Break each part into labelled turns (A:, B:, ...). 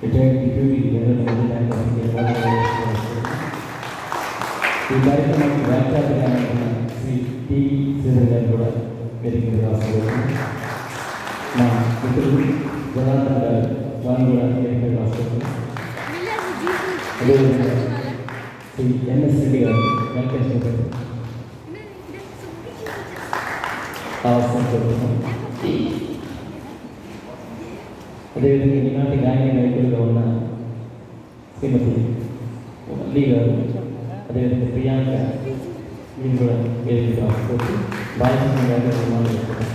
A: Retired deputy general manager ఈ కార్యక్రమానికి వ్యాఖ్యాతగా ఉన్న శ్రీ టి శ్రీధర్ గారు కూడా వేదిక మీద రాసుకోవాలి మా మిత్రులు జనార్దన్ గారు వారిని కూడా వేదిక మీద రాసుకోవాలి అదేవిధంగా శ్రీ ఎన్ఎస్ రెడ్డి గారు వెంకటేశ్వర గారు అవసరం కోరుతున్నాం అదేవిధంగా ఈనాటి గాయని నాయకులుగా ఉన్న శ్రీమతి వల్లి గారు అదేవిధంగా ప్రియాంక వీళ్ళు కూడా వేదిక రాసుకోవచ్చు బాలకృష్ణ గారు నిర్మాణం చేస్తున్నారు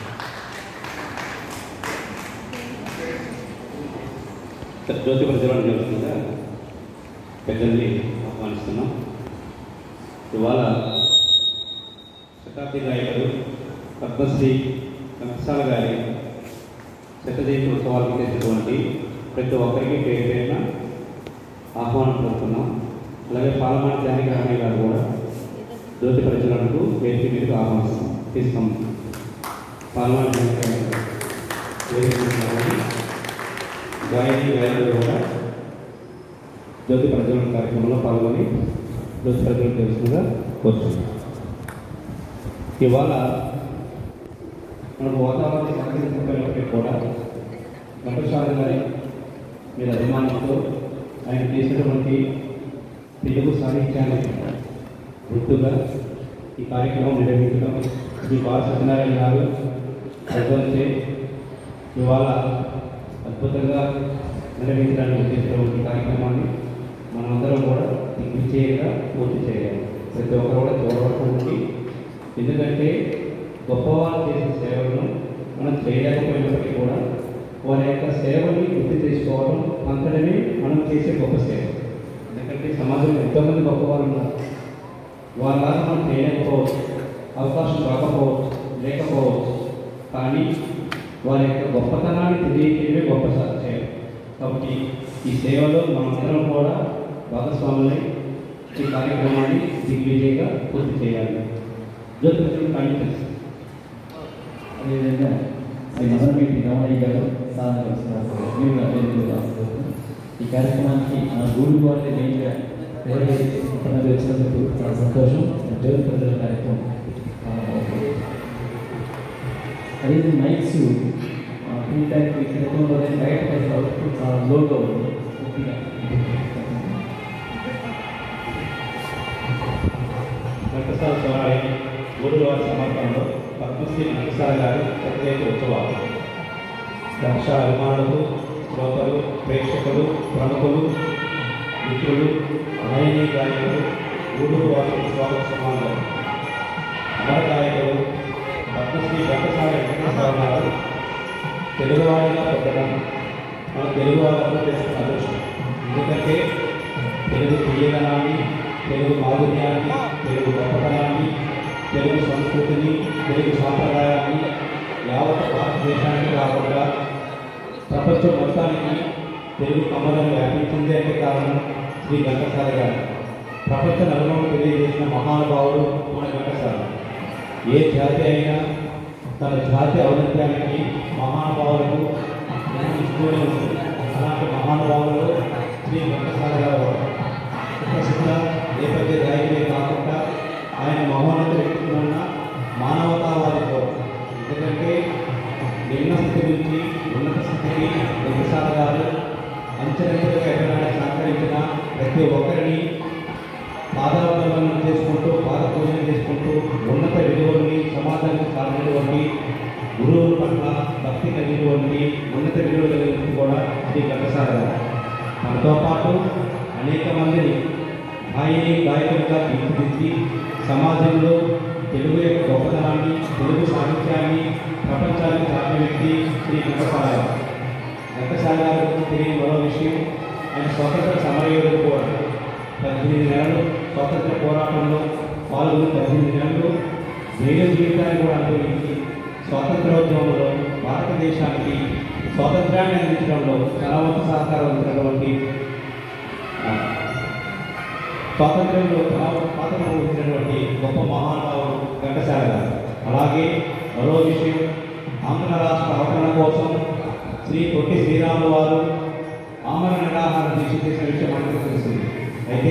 B: జ్యోతి ప్రజలను జరుగుతుందా పెద్దల్ని ఆహ్వానిస్తున్నాం ఇవాళ శతాబ్ది గాయకుడు పద్మశ్రీ కనసాల గారి శతజయంతి ఉత్సవాలకు చేసినటువంటి ప్రతి ఒక్కరికి పేరు పేరున ఆహ్వానం కోరుతున్నాం అలాగే పాలమాటి జానకి రామయ్య గారు కూడా జ్యోతి ప్రజలకు వేదిక మీదకు ఆహ్వానిస్తున్నాం తీసుకోం పాలమాటి జానకి రామయ్య గారు వేదిక మీదకి రావాలి. గాయని గాయకులు కూడా జ్యోతి ప్రజ్వలన కార్యక్రమంలో పాల్గొని జ్యోతి ప్రజ్వలన తెలుసుగా కోరుతున్నాం ఇవాళ మనకు వాతావరణ సంకల్పించినప్పటికీ కూడా ఘంటసాల గారి మీద అభిమానంతో ఆయన చేసినటువంటి తెలుగు సాహిత్యానికి గుర్తుగా ఈ కార్యక్రమం నిర్వహించడం శ్రీ బాల సత్యనారాయణ గారు అధ్వర్యంచే ఇవాళ అద్భుతంగా నిర్వహించడానికి ఉద్దేశించినటువంటి కార్యక్రమాన్ని మనమందరం కూడా దిగ్విజయంగా పూర్తి చేయాలి ప్రతి ఒక్కరు కూడా చూడవరకు ఉండి ఎందుకంటే గొప్పవారు చేసిన సేవలను మనం చేయలేకపోయినప్పటికీ కూడా వారి యొక్క సేవని గుర్తు చేసుకోవడం అంతటనే మనం చేసే గొప్ప సేవ ఎందుకంటే సమాజంలో ఎంతోమంది గొప్పవారు ఉన్నారు వాళ్ళలాగా మనం చేయలేకపోవచ్చు అవకాశం రాకపోవచ్చు లేకపోవచ్చు కానీ వారి యొక్క గొప్పతనాన్ని తెలియజేయడమే గొప్ప సాధ్యం కాబట్టి ఈ సేవలో మనందరం కూడా భాగస్వాములై ఈ కార్యక్రమాన్ని దిగ్విజయంగా పూర్తి చేయాలి జ్యోతిషులు కండిషన్స్
A: అదేవిధంగా శ్రీ మదనపేటి రమణయ్య గారు సాధన వస్తున్నారు మీరు కూడా వేదిక మీద రాసుకోవచ్చు ఈ కార్యక్రమానికి మన గూడు వారి మెయిన్గా ఎవరైతే వచ్చినందుకు చాలా సంతోషం జ్యోతి ప్రజల కార్యక్రమం ప్రారంభమవుతుంది. అదే మైక్స్ ఫీడ్బ్యాక్ క్రితంలో బయట అవుట్పుట్ చాలా లోగా ఉంది కొద్దిగా
B: ఘంటసాల స్వరాయ గురువారి సమర్పణలో పద్మశ్రీ ఘంటసాల గారి ప్రత్యేక ఉత్సవాలు దక్ష అభిమానులు శ్రోతలు ప్రేక్షకులు ప్రముఖులు మిత్రులు గాయని గాయకులు గూడూరు వారి స్వాగతోత్సవాలు అమర గాయకులు పద్మశ్రీ ఘంటసాల వెంకటేశ్వర గారు తెలుగువారిగా పుట్టడం మన తెలుగు వాళ్ళకు చేసిన అదృష్టం ఎందుకంటే తెలుగు తీయదనాన్ని తెలుగు మాధుర్యాన్ని తెలుగు గొప్పతనాన్ని తెలుగు సంస్కృతిని తెలుగు సాంప్రదాయాన్ని యావత్ భారతదేశానికి కాకుండా ప్రపంచం మొత్తానికి తెలుగు కమ్మలను వ్యాపించిందే అంటే కారణం శ్రీ ఘంటసాల గారు ప్రపంచ నలుమకు తెలియజేసిన మహానుభావుడు మన ఘంటసాల ఏ జాతి అయినా తన జాతి ఔన్నత్యానికి మహానుభావులకు ఇస్తూనే ఉంటుంది అలాంటి మహానుభావులు శ్రీ ఘంటసాల గారు ఒకరు. ప్రసిద్ధ నేపథ్య గాయకులే కాకుండా ఆయన మహోన్నత వ్యక్తిత్వం మానవతావాది కూడా ఎందుకంటే నిమ్న స్థితి నుంచి ఉన్నత స్థితికి ఘంటసాల గారు అంచెలంచెలుగా ఎక్కడానికి సహకరించిన ప్రతి ఒక్కరిని పాదావలంబనం చేసుకుంటూ పాద పూజన చేసుకుంటూ ఉన్నత విలువల్ని సమాజానికి సాధినటువంటి గురువుల పట్ల భక్తి కలిగినటువంటి ఉన్నత విలువలు కలిగినటువంటి కూడా శ్రీ ఘంటసాల గారు మనతో పాటు అనేక మందిని గాయని గాయకులుగా తీర్చిదిద్ది సమాజంలో తెలుగు యొక్క గొప్పతనాన్ని తెలుగు సాహిత్యాన్ని ప్రపంచానికి చాటిన వ్యక్తి శ్రీ ఘంటసాల గారు ఘంటసాల గారి గురించి తెలియని మరో విషయం ఆయన స్వతంత్ర సమరయోధుడు కూడా పద్దెనిమిది నెలలు స్వాతంత్ర పోరాటంలో పాల్గొని పద్దెనిమిది నెలలు వేరే జీవితాన్ని కూడా అనుభవించి స్వాతంత్రోద్యమంలో భారతదేశానికి స్వాతంత్రాన్ని అందించడంలో తన వంతు సహకారం అందించినటువంటి ఆ, స్వాతంత్ర్యంలో తన పాత్ర వహించినటువంటి గొప్ప మహానుభావుడు ఘంటసాల గారు అలాగే మరో విషయం ఆంధ్ర రాష్ట్ర అవతరణ కోసం శ్రీ పొట్టి శ్రీరాములు వారు ఆమరణ నిరాహార దీక్ష చేసిన విషయం మనకు తెలుస్తుంది అయితే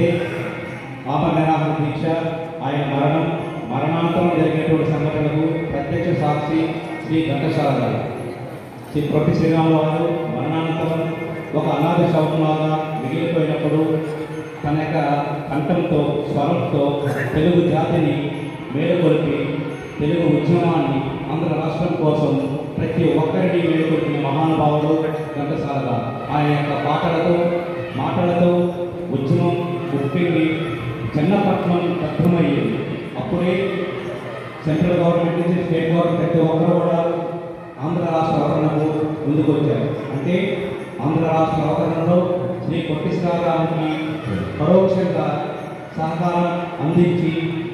B: ఆమరణ నిరాహార దీక్ష ఆయన మరణం మరణాంతరం జరిగినటువంటి సంఘటనలకు ప్రత్యక్ష సాక్షి శ్రీ ఘంటసాల గారు శ్రీ పొట్టి శ్రీరాములు వారు మరణానంతరం ఒక అనాథ శవంలాగా మిగిలిపోయినప్పుడు తన యొక్క కంఠంతో స్వరంతో తెలుగు జాతిని మేలుకొల్పి తెలుగు ఉద్యమాన్ని ఆంధ్ర రాష్ట్రం కోసం ప్రతి ఒక్కరిని మేలుకొల్పిన మహానుభావుడు ఘంటసాల గారు ఆయన యొక్క పాటలతో మాటలతో ఉద్యమం ఉప్పింది చెన్నపట్నం దగ్ధమయ్యేది అప్పుడే సెంట్రల్ గవర్నమెంట్ నుంచి స్టేట్ గవర్నమెంట్ ప్రతి ఒక్కరు కూడా ఆంధ్ర రాష్ట్ర అవతరణకు ముందుకు వచ్చారు అంటే ఆంధ్ర రాష్ట్ర అవతరణలో శ్రీ పొట్టి శ్రీరాముకి పరోక్షంగా సహకారం అందించి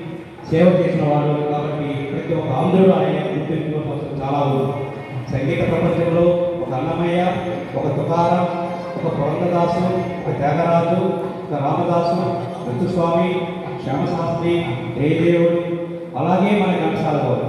B: సేవ చేసిన వాడు కాబట్టి ప్రతి ఒక్క ఆంధ్రుడు ఆయన గుర్తింపు కోసం చాలా ఉంది సంగీత ప్రపంచంలో ఒక అన్నమయ్య ఒక తుకారం ఒక పురంధదాసు ఒక త్యాగరాజు ఒక రామదాసు ఋతుస్వామి శ్యామశాస్త్రి జయదేవుడు అలాగే మన ఘంటసాల గారు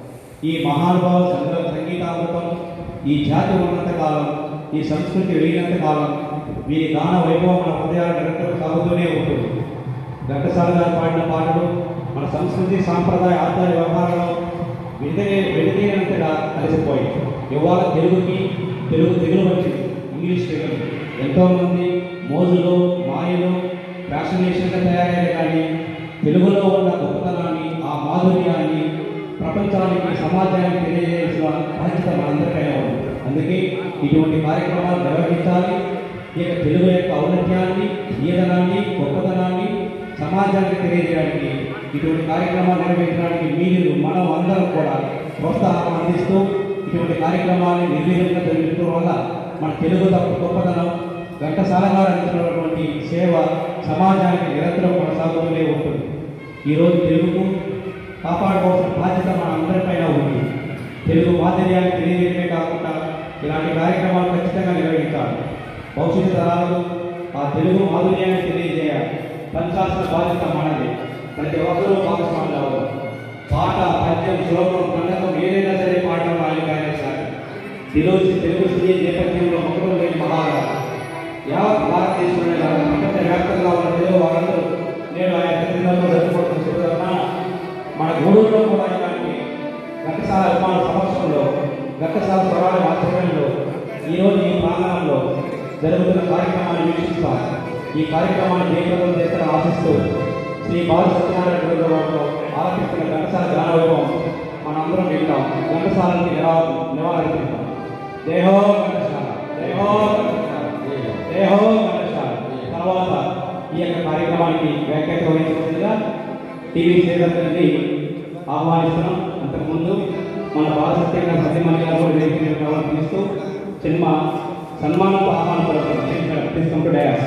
B: ఈ మహానుభావ సంగ సంగీతామృతం ఈ జాతి ఉన్నంత కాలం ఈ సంస్కృతి వెళ్ళినంత కాలం వీరి గాన వైభవం మన హృదయాలు నిరంతరం సాగుతూనే ఉంటుంది ఘంటసాల గారు పాడిన పాటలు మన సంస్కృతి సాంప్రదాయ ఆచార వ్యవహారంలో విడదలే విడదీయనంతగా కలిసిపోయి ఇవాళ తెలుగుకి తెలుగు తెగులు వచ్చింది ఇంగ్లీష్ తెగులు ఎంతోమంది మోజులు మాయలు ఫ్యాషనేషన్గా తయారయ్యారు కానీ తెలుగులో ఉన్న గొప్పతనాన్ని ఆ మాధుర్యాన్ని ప్రపంచానికి సమాజానికి తెలియజేసిన బాధ్యత మనందరికైనా ఉంది అందుకే ఇటువంటి కార్యక్రమాలు నిర్వహించాలి ఈ యొక్క తెలుగు యొక్క ఔన్నత్యాన్ని ఈదనాన్ని గొప్పతనాన్ని సమాజానికి తెలియజేయడానికి ఇటువంటి కార్యక్రమాలు నిర్వహించడానికి మీరు మనం అందరం కూడా ప్రోత్సాహం అందిస్తూ ఇటువంటి కార్యక్రమాన్ని నిర్వహించడం జరుగుతూ వల్ల మన తెలుగు తప్ప గొప్పతనం ఘంటసాల గారు అందించినటువంటి సేవ సమాజానికి నిరంతరం కొనసాగుతూనే ఉంటుంది ఈరోజు తెలుగుకు కాపాడుకోవాల్సిన బాధ్యత మన అందరిపైన ఉంది తెలుగు మాధుర్యాన్ని తెలియజేయడమే కాకుండా ఇలాంటి కార్యక్రమాలు ఖచ్చితంగా నిర్వహించాలి భవిష్యత్తు తరాలకు ఆ తెలుగు మాధుర్యాన్ని తెలియజేయాలి పంచాల్సిన బాధ్యత మనది ప్రతి ఒక్కరూ భాగస్వాములు అవ్వాలి పాట పద్యం శ్లోకం ఖండకం ఏదైనా సరే పాడడం ఆయన కానీ సార్ తెలుగు తెలుగు సినీ నేపథ్యంలో మొక్కలు లేని మహారాజు యావత్ భారతదేశంలో కాదు ప్రపంచ వ్యాప్తంగా ఉన్న తెలుగు వారందరూ నేను ఆయన ప్రతినిధులతో జరుపుకుంటున్న మన గూడూరులో కూడా ఇలాంటి ఘంటసాల అభిమాన సమక్షంలో ఘంటసాల స్వరాల ఆధ్వర్యంలో ఈరోజు ఈ ప్రాంగణంలో జరుగుతున్న కార్యక్రమాన్ని వీక్షిస్తాం ఈ కార్యక్రమాన్ని జయప్రదం చేస్తారని ఆశిస్తూ శ్రీ బాల సత్యనారాయణ గురువు వారితో ఆలపిస్తున్న ఘంటసాల గానవైభవం మనందరం వింటాం ఘంటసాలని నివా నివాళులర్పిస్తాం జై హో ఘంటసాల జై హో ఘంటసాల జై హో ఘంటసాల తర్వాత ఈ యొక్క కార్యక్రమానికి వ్యాఖ్యాత వహించవలసిందిగా టీవీ సేవర్ గారిని ఆహ్వానిస్తున్నాం అంతకుముందు మన బాలసత్యంగా సత్యమణి గారు కూడా వేదిక మీద ప్రవర్తిస్తూ సినిమా సన్మానంతో ఆహ్వానపడుతున్నాం తీసుకుంటూ డయాస్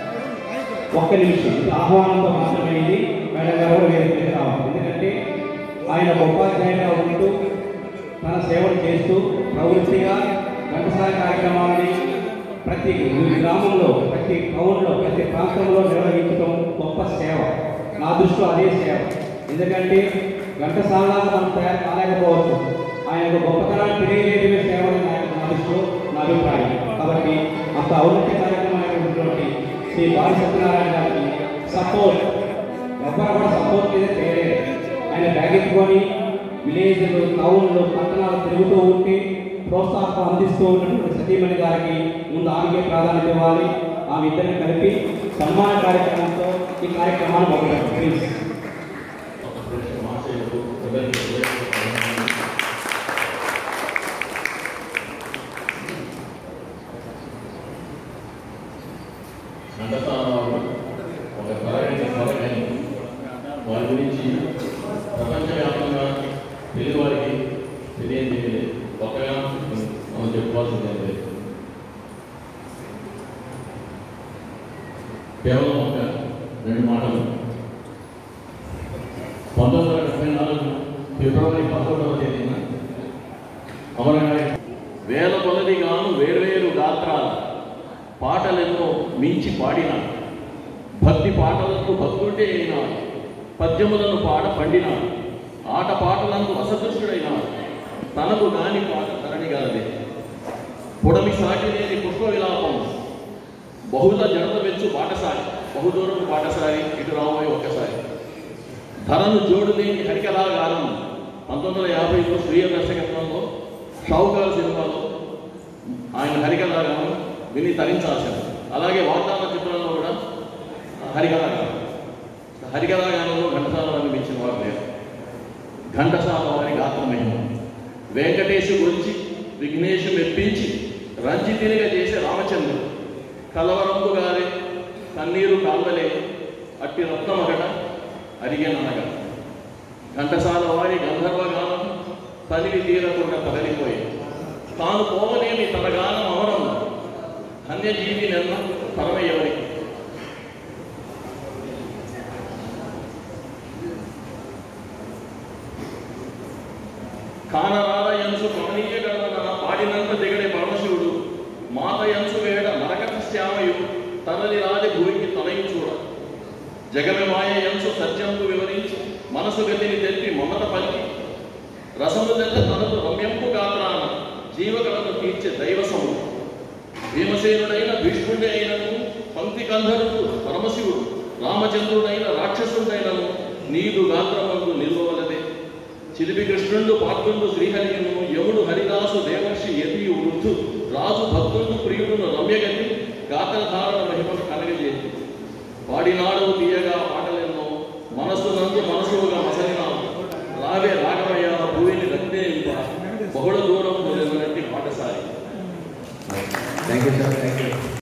B: ఒక్క నిమిషం ఇది ఆహ్వానంతో మాత్రమే ఇది మేడం గారు కూడా వేదిక మీద రావాలి ఎందుకంటే ఆయన ఒక ఉపాధ్యాయుడిగా ఉంటూ తన సేవలు చేస్తూ ప్రవృత్తిగా ఘంటసాల కార్యక్రమాలని ప్రతి గ్రామంలో ప్రతి టౌన్లో ప్రతి ప్రాంతంలో నిర్వహించడం గొప్ప సేవ నా దృష్టిలో అదే సేవ ఎందుకంటే ఘంటసాలలాగా మనం తయారు కాలేకపోవచ్చు ఆయన యొక్క గొప్పతనాన్ని తెలియజేయడమే సేవ అని నా యొక్క- నా దృష్టిలో నా అభిప్రాయం కాబట్టి అంత ఔన్నత్య కార్యక్రమమైనటువంటి శ్రీ బాలి సత్యనారాయణ గారికి సపోర్ట్ ఎవరు కూడా సపోర్ట్ మీద చేయలేదు ఆయన బ్యాగ్ ఎత్తుకొని విలేజ్లు టౌన్లు పట్టణాలు తిరుగుతూ ఉంటే ప్రోత్సాహం అందిస్తూ ఉన్నటువంటి సతీమణి గారికి ముందు ఆమెకే ప్రాధాన్యత ఇవ్వాలి ఆమె ఇద్దరిని కలిపి సన్మాన కార్యక్రమంతో ఈ కార్యక్రమాన్ని మొదలెట్టారు ప్లీజ్
C: ఘంటసాలరావు ఒక కారణి స్వరకని వారి గురించి ప్రపంచవ్యాప్తంగా తెలుగువారికి తెలియజేయలేదు కొత్తగా మనం చెప్పుకోవాల్సింది ఏం లేదు కేవలం ఒక రెండు మాటలు పంతొమ్మిది వందల డెబ్బై నాలుగు ఫిబ్రవరి పదకొండవ తేదీన అమరగారి వేల కొలదిగాను వేర్వేరు గాత్రాల పాటలెన్నో మించి పాడినాడు భక్తి పాటలకు భక్తుడే అయినాడు పద్యములను పాడ పండినాడు ఆట పాటలకు అసదృష్టుడైనాడు తనకు గాని పాట ధరణి గలదే పొడమి సాటి లేని పుష్ప విలాపం బహుళ జనత వెచ్చు బాటసారి బహుదూరం బాటసారి ఇటు రాబోయే ఒక్కసారి ధరను జోడులేని హరికళాగానం పంతొమ్మిది వందల యాభైలో స్వీయ దర్శకత్వంలో షావుకారు సినిమాలో ఆయన హరికళాగానం విని తరించాల్సింది అలాగే వాతావరణ చిత్రంలో కూడా హరికళాగానం హరికళాగానంలో ఘంటసాల అనిపించిన వారు లేరు ఘంటసాల వారి గాత్రమహిమ వెంకటేశు గురించి విఘ్నేశు మెప్పించి రంజితినిగా చేసే రామచంద్రుడు కలవరంబు గారే కన్నీరు కాల్వలే అట్టి రత్నమగట అరిగేననగా ఘంటసాల వారి గంధర్వగానం తనివి తీరకుండా తరలిపోయి తాను పోవలేని తన గానం అవరం ధన్యజీవి నెన్న పరమ ఎవరికి కానరాల యంసు కమనీయ గణన పాడినంత దిగడే పరమశివుడు మాత యంసు వేడ నరకత శ్యామయు తనని రాజి భూమికి తనయు చూడ జగమె మాయ యంసు సత్యంపు వివరించి మనసు గతిని తెప్పి మమత పలికి రసము తెల్ల తనకు రమ్యంపు గాత్రాన జీవకళను తీర్చే దైవసము భీమసేనుడైన భీష్ముడి అయినను పంక్తి కంధరుడు పరమశివుడు రామచంద్రుడైన రాక్షసుడైనను నీదు గాత్రమందు నిల్వవలదే చిలిపి కృష్ణుండు పాత్రుండు శ్రీహరియును యముడు హరిదాసు దేవర్షి యతియు వృద్ధు రాజు భక్తుడు ప్రియుడును రమ్యగతి గాత్రధారణ మహిమను కనగజేసి వాడినాడు తీయగా పాటలెన్నో మనసు నందు మనసుగా మసలినావు రావే రాఘవయ్య భూమిని రక్తే బహుళ దూరం పాటసారి
B: thank you sir thank you